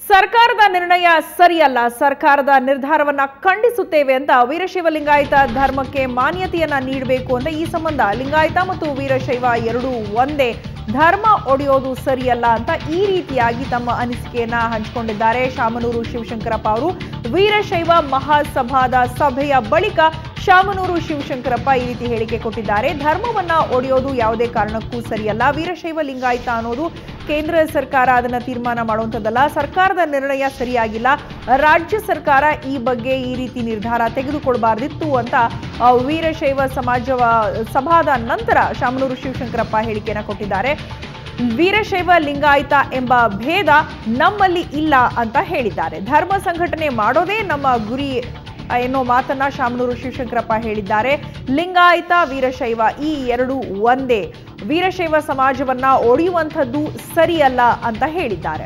ಸರ್ಕಾರದ ನಿರ್ಣಯ ಸರಿಯಲ್ಲ ಸರ್ಕಾರದ ನಿರ್ಧಾರವನ್ನ ಖಂಡಿಸುತ್ತೇವೆ ಅಂತ ವೀರಶೈವ ಲಿಂಗಾಯತ ಧರ್ಮಕ್ಕೆ ಮಾನ್ಯತೆಯನ್ನ ನೀಡಬೇಕು ಅಂತ ಈ ಸಂಬಂಧ ಲಿಂಗಾಯತ ಮತ್ತು ವೀರಶೈವ ಎರಡೂ ಒಂದೇ ಧರ್ಮ ಒಡೆಯೋದು ಸರಿಯಲ್ಲ ಅಂತ ಈ ರೀತಿಯಾಗಿ ತಮ್ಮ ಅನಿಸಿಕೆಯನ್ನ ಹಂಚಿಕೊಂಡಿದ್ದಾರೆ ಶಾಮನೂರು ಶಿವಶಂಕರಪ್ಪ ಅವರು ವೀರಶೈವ ಮಹಾಸಭಾದ ಸಭೆಯ ಬಳಿಕ ಶಾಮನೂರು ಶಿವಶಂಕರಪ್ಪ ಈ ರೀತಿ ಹೇಳಿಕೆ ಕೊಟ್ಟಿದ್ದಾರೆ ಧರ್ಮವನ್ನ ಒಡೆಯೋದು ಯಾವುದೇ ಕಾರಣಕ್ಕೂ ಸರಿಯಲ್ಲ ವೀರಶೈವ ಲಿಂಗಾಯತ ಅನ್ನೋದು ಕೇಂದ್ರ ಸರ್ಕಾರ ಅದನ್ನ ತೀರ್ಮಾನ ಮಾಡುವಂಥದ್ದಲ್ಲ ಸರ್ಕಾರದ ನಿರ್ಣಯ ಸರಿಯಾಗಿಲ್ಲ ರಾಜ್ಯ ಸರ್ಕಾರ ಈ ಬಗ್ಗೆ ಈ ರೀತಿ ನಿರ್ಧಾರ ತೆಗೆದುಕೊಳ್ಬಾರ್ದಿತ್ತು ಅಂತ ಆ, ವೀರಶೈವ ಸಮಾಜ ಸಭಾದ ನಂತರ ಶಾಮನೂರು ಶಿವಶಂಕರಪ್ಪ ಹೇಳಿಕೆಯನ್ನ ಕೊಟ್ಟಿದ್ದಾರೆ ವೀರಶೈವ ಲಿಂಗಾಯತ ಎಂಬ ಭೇದ ನಮ್ಮಲ್ಲಿ ಇಲ್ಲ ಅಂತ ಹೇಳಿದ್ದಾರೆ ಧರ್ಮ ಸಂಘಟನೆ ಮಾಡೋದೇ ನಮ್ಮ ಗುರಿ ಎನ್ನೋ ಮಾತನ್ನ ಶಾಮನೂರು ಶಿವಶಂಕರಪ್ಪ ಹೇಳಿದ್ದಾರೆ ಲಿಂಗಾಯತ ವೀರಶೈವ ಈ ಎರಡು ಒಂದೇ ವೀರಶೈವ ಸಮಾಜವನ್ನ ಒಡೆಯುವಂಥದ್ದು ಸರಿಯಲ್ಲ ಅಂತ ಹೇಳಿದ್ದಾರೆ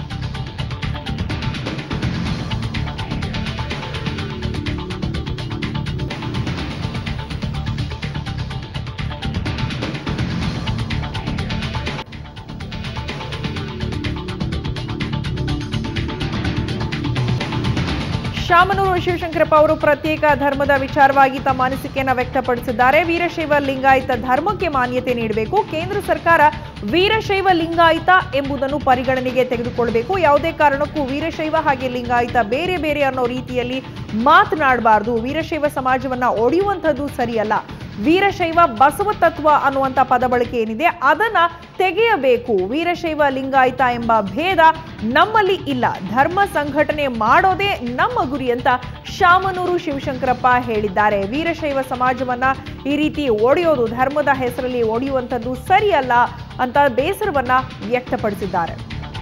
ಶಾಮನೂರು ಶಿವಶಂಕರಪ್ಪ ಅವರು ಪ್ರತ್ಯೇಕ ಧರ್ಮದ ವಿಚಾರವಾಗಿ ತಮ್ಮ ಅನಿಸಿಕೆಯನ್ನ ವ್ಯಕ್ತಪಡಿಸಿದ್ದಾರೆ ವೀರಶೈವ ಲಿಂಗಾಯತ ಧರ್ಮಕ್ಕೆ ಮಾನ್ಯತೆ ನೀಡಬೇಕು ಕೇಂದ್ರ ಸರ್ಕಾರ ವೀರಶೈವ ಲಿಂಗಾಯತ ಎಂಬುದನ್ನು ಪರಿಗಣನೆಗೆ ತೆಗೆದುಕೊಳ್ಬೇಕು ಯಾವುದೇ ಕಾರಣಕ್ಕೂ ವೀರಶೈವ ಹಾಗೆ ಲಿಂಗಾಯತ ಬೇರೆ ಬೇರೆ ಅನ್ನೋ ರೀತಿಯಲ್ಲಿ ಮಾತನಾಡಬಾರದು ವೀರಶೈವ ಸಮಾಜವನ್ನ ಒಡೆಯುವಂಥದ್ದು ಸರಿಯಲ್ಲ ವೀರಶೈವ ಬಸವ ತತ್ವ ಅನ್ನುವಂಥ ಪದ ಬಳಕೆ ಏನಿದೆ ಅದನ್ನ ತೆಗೆಯಬೇಕು ವೀರಶೈವ ಲಿಂಗಾಯತ ಎಂಬ ಭೇದ ನಮ್ಮಲ್ಲಿ ಇಲ್ಲ ಧರ್ಮ ಸಂಘಟನೆ ಮಾಡೋದೇ ನಮ್ಮ ಗುರಿ ಅಂತ ಶಾಮನೂರು ಶಿವಶಂಕರಪ್ಪ ಹೇಳಿದ್ದಾರೆ ವೀರಶೈವ ಸಮಾಜವನ್ನ ಈ ರೀತಿ ಒಡೆಯೋದು ಧರ್ಮದ ಹೆಸರಲ್ಲಿ ಒಡೆಯುವಂಥದ್ದು ಸರಿಯಲ್ಲ ಅಂತ ಬೇಸರವನ್ನ ವ್ಯಕ್ತಪಡಿಸಿದ್ದಾರೆ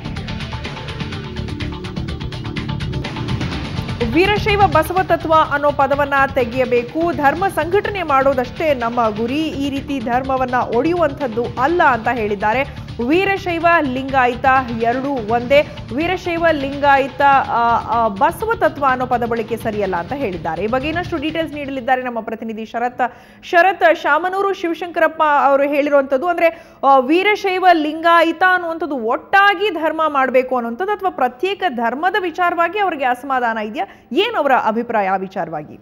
ವೀರಶೈವ ಬಸವ ತತ್ವ ಅನ್ನೋ ಪದವನ್ನ ತೆಗೆಯಬೇಕು ಧರ್ಮ ಸಂಘಟನೆ ಮಾಡೋದಷ್ಟೇ ನಮ್ಮ ಗುರಿ ಈ ರೀತಿ ಧರ್ಮವನ್ನ ಒಡೆಯುವಂಥದ್ದು ಅಲ್ಲ ಅಂತ ಹೇಳಿದ್ದಾರೆ ವೀರಶೈವ ಲಿಂಗಾಯತ ಎರಡೂ ಒಂದೇ ವೀರಶೈವ ಲಿಂಗಾಯತ ಆ, ಆ, ಬಸವ ತತ್ವ ಅನ್ನೋ ಪದ ಬಳಕೆ ಸರಿಯಲ್ಲ ಅಂತ ಹೇಳಿದ್ದಾರೆ ಈ ಬಗ್ಗೆ ಇನ್ನಷ್ಟು ಡೀಟೇಲ್ಸ್ ನೀಡಲಿದ್ದಾರೆ ನಮ್ಮ ಪ್ರತಿನಿಧಿ ಶರತ್ ಶರತ್ ಶಾಮನೂರು ಶಿವಶಂಕರಪ್ಪ ಅವರು ಹೇಳಿರುವಂಥದ್ದು ಅಂದ್ರೆ ಆ, ವೀರಶೈವ ಲಿಂಗಾಯತ ಅನ್ನುವಂಥದ್ದು ಒಟ್ಟಾಗಿ ಧರ್ಮ ಮಾಡಬೇಕು ಅನ್ನುವಂಥದ್ದು ಅಥವಾ ಪ್ರತ್ಯೇಕ ಧರ್ಮದ ವಿಚಾರವಾಗಿ ಅವರಿಗೆ ಅಸಮಾಧಾನ ಇದೆಯಾ ಏನು ಅವರ ಅಭಿಪ್ರಾಯ ಆ ವಿಚಾರವಾಗಿ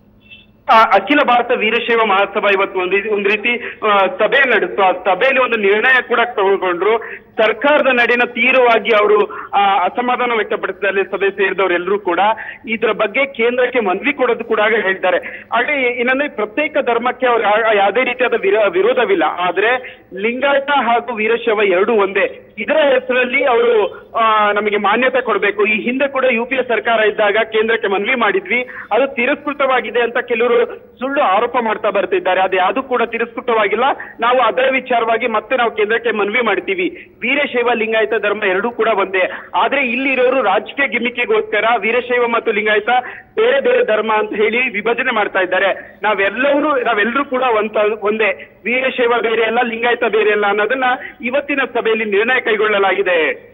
ಆ, ಅಖಿಲ ಭಾರತ ವೀರಶೈವ ಮಹಾಸಭಾ ಇವತ್ತು ಒಂದು ರೀತಿ- ಒಂದು ರೀತಿ ಆ, ಸಭೆ ನಡೆಸ್ತು ಆ ಸಭೆಯಲ್ಲಿ ಒಂದು ನಿರ್ಣಯ ಕೂಡ ತಗೊಂಡ್ರು ಸರ್ಕಾರದ ನಡೆನ ತೀವ್ರವಾಗಿ ಅವರು ಆ, ಅಸಮಾಧಾನ ವ್ಯಕ್ತಪಡಿಸಿದಲ್ಲಿ ಸಭೆ ಸೇರಿದವರೆಲ್ಲರೂ ಕೂಡ ಇದರ ಬಗ್ಗೆ ಕೇಂದ್ರಕ್ಕೆ ಮನವಿ ಕೊಡೋದು ಕೂಡ ಹೇಳಿದ್ದಾರೆ ಹಾಗೆ ಇನ್ನೊಂದ್ರೆ ಪ್ರತ್ಯೇಕ ಧರ್ಮಕ್ಕೆ ಅವ್ರು ಯಾ- ಯಾವುದೇ ರೀತಿಯಾದ ವಿರ- ವಿರೋಧವಿಲ್ಲ ಆದ್ರೆ ಲಿಂಗಾಯತ ಹಾಗೂ ವೀರಶೈವ ಎರಡೂ ಒಂದೇ ಇದರ ಹೆಸರಲ್ಲಿ ಅವರು ಆ, ನಮಗೆ ಮಾನ್ಯತೆ ಕೊಡಬೇಕು ಈ ಹಿಂದೆ ಕೂಡ ಯು ಪಿ ಎ ಸರ್ಕಾರ ಇದ್ದಾಗ ಕೇಂದ್ರಕ್ಕೆ ಮನವಿ ಮಾಡಿದ್ವಿ ಅದು ತಿರಸ್ಕೃತವಾಗಿದೆ ಅಂತ ಕೆಲವರು ಸುಳ್ಳು ಆರೋಪ ಮಾಡ್ತಾ ಬರ್ತಿದ್ದಾರೆ ಅದು ಯಾವುದು ಕೂಡ ತಿರಸ್ಕೃತವಾಗಿಲ್ಲ ನಾವು ಅದರ ವಿಚಾರವಾಗಿ ಮತ್ತೆ ನಾವು ಕೇಂದ್ರಕ್ಕೆ ಮನವಿ ಮಾಡ್ತೀವಿ ವೀರಶೈವ ಲಿಂಗಾಯತ ಧರ್ಮ ಎರಡೂ ಕೂಡ ಒಂದೇ ಆದ್ರೆ ಇಲ್ಲಿರೋರು ರಾಜಕೀಯ ಗಿಮಿಕಿಗೋಸ್ಕರ ವೀರಶೈವ ಮತ್ತು ಲಿಂಗಾಯತ ಬೇರೆ ಬೇರೆ ಧರ್ಮ ಅಂತ ಹೇಳಿ ವಿಭಜನೆ ಮಾಡ್ತಾ ಇದ್ದಾರೆ ನಾವೆಲ್ಲರೂ ನಾವೆಲ್ಲರೂ ಕೂಡ ಒಂತ ಒಂದೇ ವೀರಶೈವ ಬೇರೆ ಅಲ್ಲ ಲಿಂಗಾಯತ ಬೇರೆ ಅಲ್ಲ ಅನ್ನೋದನ್ನ ಇವತ್ತಿನ ಸಭೆಯಲ್ಲಿ ನಿರ್ಣಯ ಕೈಗೊಳ್ಳಲಾಗಿದೆ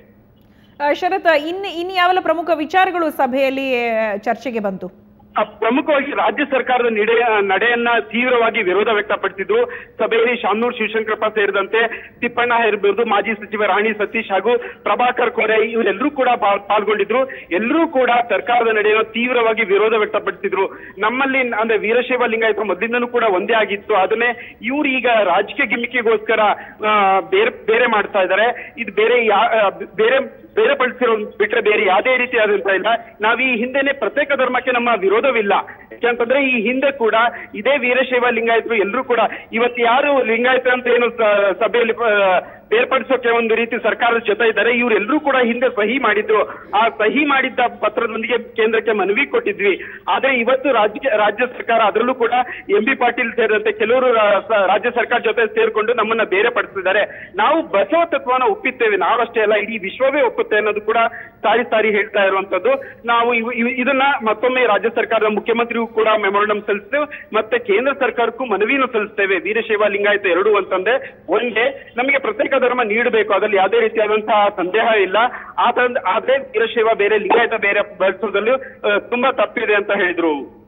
ಆ, ಶರತ್ ಇನ್ನು ಇನ್ನು ಯಾವೆಲ್ಲ ಪ್ರಮುಖ ವಿಚಾರಗಳು ಸಭೆಯಲ್ಲಿ ಆ, ಚರ್ಚೆಗೆ ಬಂತು ಆ, ಪ್ರಮುಖವಾಗಿ ರಾಜ್ಯ ಸರ್ಕಾರದ ನಡೆಯ ನಡೆಯನ್ನ ತೀವ್ರವಾಗಿ ವಿರೋಧ ವ್ಯಕ್ತಪಡಿಸಿದ್ರು ಸಭೆಯಲ್ಲಿ ಶಾಮನೂರ್ ಶಿವಶಂಕರಪ್ಪ ಸೇರಿದಂತೆ ತಿಪ್ಪಣ್ಣ ಇರಬಹುದು ಮಾಜಿ ಸಚಿವ ರಾಣಿ ಸತೀಶ್ ಹಾಗೂ ಪ್ರಭಾಕರ್ ಕೋರೆ ಇವರೆಲ್ಲರೂ ಕೂಡ ಪಾ- ಪಾಲ್ಗೊಂಡಿದ್ರು ಎಲ್ಲರೂ ಕೂಡ ಸರ್ಕಾರದ ನಡೆಯನ್ನು ತೀವ್ರವಾಗಿ ವಿರೋಧ ವ್ಯಕ್ತಪಡಿಸಿದ್ರು ನಮ್ಮಲ್ಲಿ ಅಂದ್ರೆ ವೀರಶೈವ ಲಿಂಗಾಯತ ಮೊದಲಿಂದನೂ ಕೂಡ ಒಂದೇ ಆಗಿತ್ತು ಅದನ್ನೇ ಇವ್ರು ಈಗ ರಾಜಕೀಯ ಗಿಮಿಕಿಗೋಸ್ಕರ ಆ, ಬೇರೆ ಬೇರೆ ಮಾಡ್ತಾ ಇದ್ದಾರೆ ಇದು ಬೇರೆ ಯಾ- ಆ, ಬೇರೆ ಬೇರೆ ಪಡಿಸಿರೋ ಬಿಟ್ರೆ ಬೇರೆ ಯಾವುದೇ ರೀತಿಯಾದಂತ ಇಲ್ಲ ನಾವ್ ಈ ಹಿಂದೆನೆ ಪ್ರತ್ಯೇಕ ಧರ್ಮಕ್ಕೆ ನಮ್ಮ ವಿರೋಧವಿಲ್ಲ ಯಾಕಂತಂದ್ರೆ ಈ ಹಿಂದೆ ಕೂಡ ಇದೇ ವೀರಶೈವ ಲಿಂಗಾಯತರು ಎಲ್ಲರೂ ಕೂಡ ಇವತ್ತು ಯಾರು ಲಿಂಗಾಯತ ಅಂತ ಏನು ಸ- ಸಭೆಯಲ್ಲಿ ಆ, ಬೇರ್ಪಡಿಸೋಕೆ ಒಂದು ರೀತಿ ಸರ್ಕಾರದ ಜೊತೆ ಇದ್ದಾರೆ ಇವರೆಲ್ಲರೂ ಕೂಡ ಹಿಂದೆ ಸಹಿ ಮಾಡಿದ್ರು ಆ ಸಹಿ ಮಾಡಿದ್ದ ಪತ್ರದೊಂದಿಗೆ ಕೇಂದ್ರಕ್ಕೆ ಮನವಿ ಕೊಟ್ಟಿದ್ವಿ ಆದ್ರೆ ಇವತ್ತು ರಾಜ್ಯ ರಾಜ್ಯ ಸರ್ಕಾರ ಅದರಲ್ಲೂ ಕೂಡ ಎಂ ಬಿ ಪಾಟೀಲ್ ಸೇರಿದಂತೆ ಕೆಲವರು ರಾ- ಸ- ರಾಜ್ಯ ಸರ್ಕಾರ ಜೊತೆ ಸೇರ್ಕೊಂಡು ನಮ್ಮನ್ನ ಬೇರೆ ಪಡಿಸಿದ್ದಾರೆ ನಾವು ಬಸವ ತತ್ವನ ಒಪ್ಪಿದ್ದೇವೆ ನಾವಷ್ಟೇ ಅಲ್ಲ ಇಡೀ ವಿಶ್ವವೇ ಒಪ್ಪುತ್ತೆ ಅನ್ನೋದು ಕೂಡ ಸಾರಿ ಸಾರಿ ಹೇಳ್ತಾ ಇರುವಂತದ್ದು ನಾವು ಇವ್- ಇವ್- ಇದನ್ನ ಮತ್ತೊಮ್ಮೆ ರಾಜ್ಯ ಸರ್ಕಾರದ ಮುಖ್ಯಮಂತ್ರಿಗೂ ಕೂಡ ಮೆಮೊರಂಡಮ್ ಸಲ್ಲಿಸ್ತೇವೆ ಮತ್ತೆ ಕೇಂದ್ರ ಸರ್ಕಾರಕ್ಕೂ ಮನವಿನೂ ಸಲ್ಲಿಸ್ತೇವೆ ವೀರಶೈವ ಲಿಂಗಾಯತ ಎರಡು ಅಂತಂದ್ರೆ ಒಂದೇ ನಮಗೆ ಪ್ರತ್ಯೇಕ ಧರ್ಮ ನೀಡಬೇಕು ಅದ್ರಲ್ಲಿ ಯಾವುದೇ ರೀತಿಯಾದಂತಹ ಸಂದೇಹ ಇಲ್ಲ ಆತಂದ್ ಆದ್ರೆ ವೀರಶೈವ ಬೇರೆ ಲಿಂಗಾಯತ ಬೇರೆ ಬಳಸೋದ್ರಲ್ಲಿ ಆ, ತುಂಬಾ ತಪ್ಪಿದೆ ಅಂತ ಹೇಳಿದ್ರು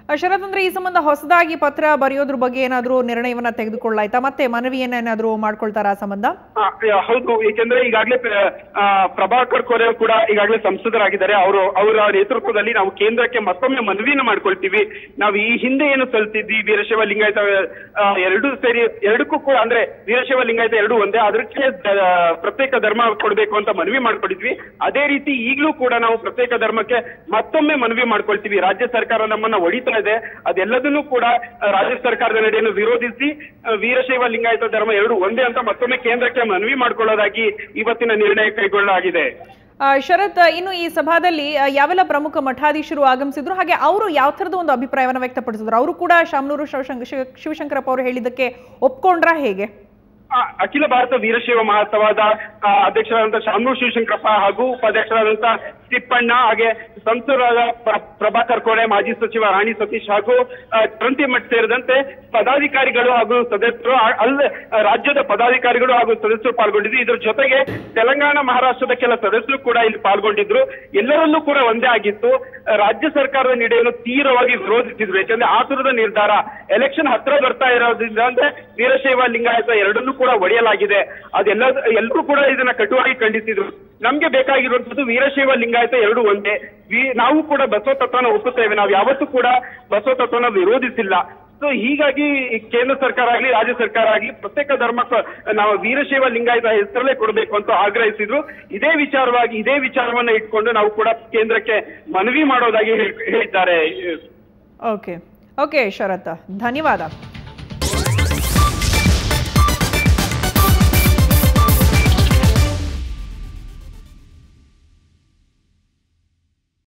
ಆ, ಶರತ್ ಅಂದ್ರೆ ಈ ಸಂಬಂಧ ಹೊಸದಾಗಿ ಪತ್ರ ಬರೆಯೋದ್ರ ಬಗ್ಗೆ ಏನಾದರೂ ನಿರ್ಣಯವನ್ನ ತೆಗೆದುಕೊಳ್ಳಾಯ್ತಾ ಮತ್ತೆ ಮನವಿಯನ್ನ ಏನಾದರೂ ಮಾಡ್ಕೊಳ್ತಾರಾ ಆ ಸಂಬಂಧ ಆ, ಯಾ- ಹೌದು ಏಕೆಂದ್ರೆ ಈಗಾಗಲೇ ಪ್ರಭಾಕರ್ ಕೋರೆ ಕೂಡ ಈಗಾಗಲೇ ಸಂಸದರಾಗಿದ್ದಾರೆ ಅವರು ಅವರ ನೇತೃತ್ವದಲ್ಲಿ ನಾವು ಕೇಂದ್ರಕ್ಕೆ ಮತ್ತೊಮ್ಮೆ ಮನವಿಯನ್ನು ಮಾಡ್ಕೊಳ್ತೀವಿ ನಾವು ಈ ಹಿಂದೆ ಏನು ಸಲ್ತಿದ್ವಿ ವೀರಶೈವ ಲಿಂಗಾಯತ ಆ, ಎರಡೂ ಸೇರಿ ಎರಡಕ್ಕೂ ಕೂಡ ಅಂದ್ರೆ ವೀರಶೈವ ಲಿಂಗಾಯತ ಎರಡು ಒಂದೇ ಅದಕ್ಕೆ ದ- ಪ್ರತ್ಯೇಕ ಧರ್ಮ ಕೊಡಬೇಕು ಅಂತ ಮನವಿ ಮಾಡ್ಕೊಂಡಿದ್ವಿ ಅದೇ ರೀತಿ ಈಗಲೂ ಕೂಡ ನಾವು ಪ್ರತ್ಯೇಕ ಧರ್ಮಕ್ಕೆ ಮತ್ತೊಮ್ಮೆ ಮನವಿ ಮಾಡ್ಕೊಳ್ತೀವಿ ರಾಜ್ಯ ಸರ್ಕಾರ ನಮ್ಮನ್ನ ಹೊಡಿತಾ ಇದೆ ಅದೆಲ್ಲದನ್ನೂ ಕೂಡ ಆ, ರಾಜ್ಯ ಸರ್ಕಾರದ ನಡೆಯನ್ನು ವಿರೋಧಿಸಿ ಆ, ವೀರಶೈವ ಲಿಂಗಾಯತ ಧರ್ಮ ಎರಡು ಒಂದೇ ಅಂತ ಮತ್ತೊಮ್ಮೆ ಕೇಂದ್ರಕ್ಕೆ ಮನವಿ ಮಾಡ್ಕೊಳ್ಳೋದಾಗಿ ಇವತ್ತಿನ ನಿರ್ಣಯ ಕೈಗೊಳ್ಳಲಾಗಿದೆ ಆ, ಶರತ್ ಇನ್ನು ಈ ಸಭಾದಲ್ಲಿ ಆ, ಯಾವೆಲ್ಲ ಪ್ರಮುಖ ಮಠಾಧೀಶರು ಆಗಮಿಸಿದ್ರು ಹಾಗೆ ಅವರು ಯಾವ ಥರದ ಒಂದು ಅಭಿಪ್ರಾಯವನ್ನು ವ್ಯಕ್ತಪಡಿಸಿದ್ರು ಅವರು ಕೂಡ ಶಾಮನೂರು ಶಿವಶಂಕ ಶಿವ- ಶಿವಶಂಕರಪ್ಪ ಅವರು ಹೇಳಿದ್ದಕ್ಕೆ ಒಪ್ಕೊಂಡ್ರಾ ಹೇಗೆ ಆ, ಅಖಿಲ ಭಾರತ ವೀರಶೈವ ಮಹಾಸಭಾದ ಆ, ಅಧ್ಯಕ್ಷರಾದಂತ ಶಾಮನೂರು ಶಿವಶಂಕರಪ್ಪ ಹಾಗೂ ಉಪಾಧ್ಯಕ್ಷರಾದಂತ ತಿಪ್ಪಣ್ಣ ಹಾಗೆ ಸಂಸದರಾದ ಪ್ರ- ಪ್ರಭಾಕರ್ ಕೋರೆ ಮಾಜಿ ಸಚಿವ ರಾಣಿ ಸತೀಶ್ ಹಾಗೂ ಆ, ಕ್ರಾಂತಿ ಮಠ್ ಸೇರಿದಂತೆ ಪದಾಧಿಕಾರಿಗಳು ಹಾಗೂ ಸದಸ್ಯರು ಆ- ಅಲ್ಲ ಆ, ರಾಜ್ಯದ ಪದಾಧಿಕಾರಿಗಳು ಹಾಗೂ ಸದಸ್ಯರು ಪಾಲ್ಗೊಂಡಿದ್ರು ಇದರ ಜೊತೆಗೆ ತೆಲಂಗಾಣ ಮಹಾರಾಷ್ಟ್ರದ ಕೆಲ ಸದಸ್ಯರು ಕೂಡ ಇಲ್ಲಿ ಪಾಲ್ಗೊಂಡಿದ್ರು ಎಲ್ಲರಲ್ಲೂ ಕೂಡ ಒಂದೇ ಆಗಿತ್ತು ಆ, ರಾಜ್ಯ ಸರ್ಕಾರದ ನಡೆಯನ್ನು ತೀವ್ರವಾಗಿ ವಿರೋಧಿಸಿದ್ರು ಯಾಕಂದ್ರೆ ಆತುರದ ನಿರ್ಧಾರ ಎಲೆಕ್ಷನ್ ಹತ್ರ ಬರ್ತಾ ಇರೋದ್ರಿಂದ ಅಂದ್ರೆ ವೀರಶೈವ ಲಿಂಗಾಯತ ಎರಡನ್ನೂ ಕೂಡ ಒಡೆಯಲಾಗಿದೆ ಅದೆಲ್ಲ ಎಲ್ಲರೂ ಕೂಡ ಇದನ್ನ ಕಟುವಾಗಿ ಖಂಡಿಸಿದ್ರು ನಮ್ಗೆ ಬೇಕಾಗಿರುವಂತದ್ದು ವೀರಶೈವ ಲಿಂಗಾಯತ ಎರಡು ಒಂದೇ ವಿ- ನಾವು ಕೂಡ ಬಸವ ತತ್ವನ ಒಪ್ಪುತ್ತೇವೆ ನಾವು ಯಾವತ್ತೂ ಕೂಡ ಬಸವ ತತ್ವನ ವಿರೋಧಿಸಿಲ್ಲ ಸೊ ಹೀಗಾಗಿ ಈ ಕೇಂದ್ರ ಸರ್ಕಾರ ಆಗ್ಲಿ ರಾಜ್ಯ ಸರ್ಕಾರ ಆಗ್ಲಿ ಪ್ರತ್ಯೇಕ ಧರ್ಮಕ್ಕೆ ನಾವು ವೀರಶೈವ ಲಿಂಗಾಯತ ಹೆಸರಲ್ಲೇ ಕೊಡಬೇಕು ಅಂತ ಆಗ್ರಹಿಸಿದ್ರು ಇದೇ ವಿಚಾರವಾಗಿ ಇದೇ ವಿಚಾರವನ್ನ ಇಟ್ಕೊಂಡು ನಾವು ಕೂಡ ಕೇಂದ್ರಕ್ಕೆ ಮನವಿ ಮಾಡೋದಾಗಿ ಹೇಳ್- ಹೇಳಿದ್ದಾರೆ ಓಕೆ ಓಕೆ ಶರತ್ ಧನ್ಯವಾದ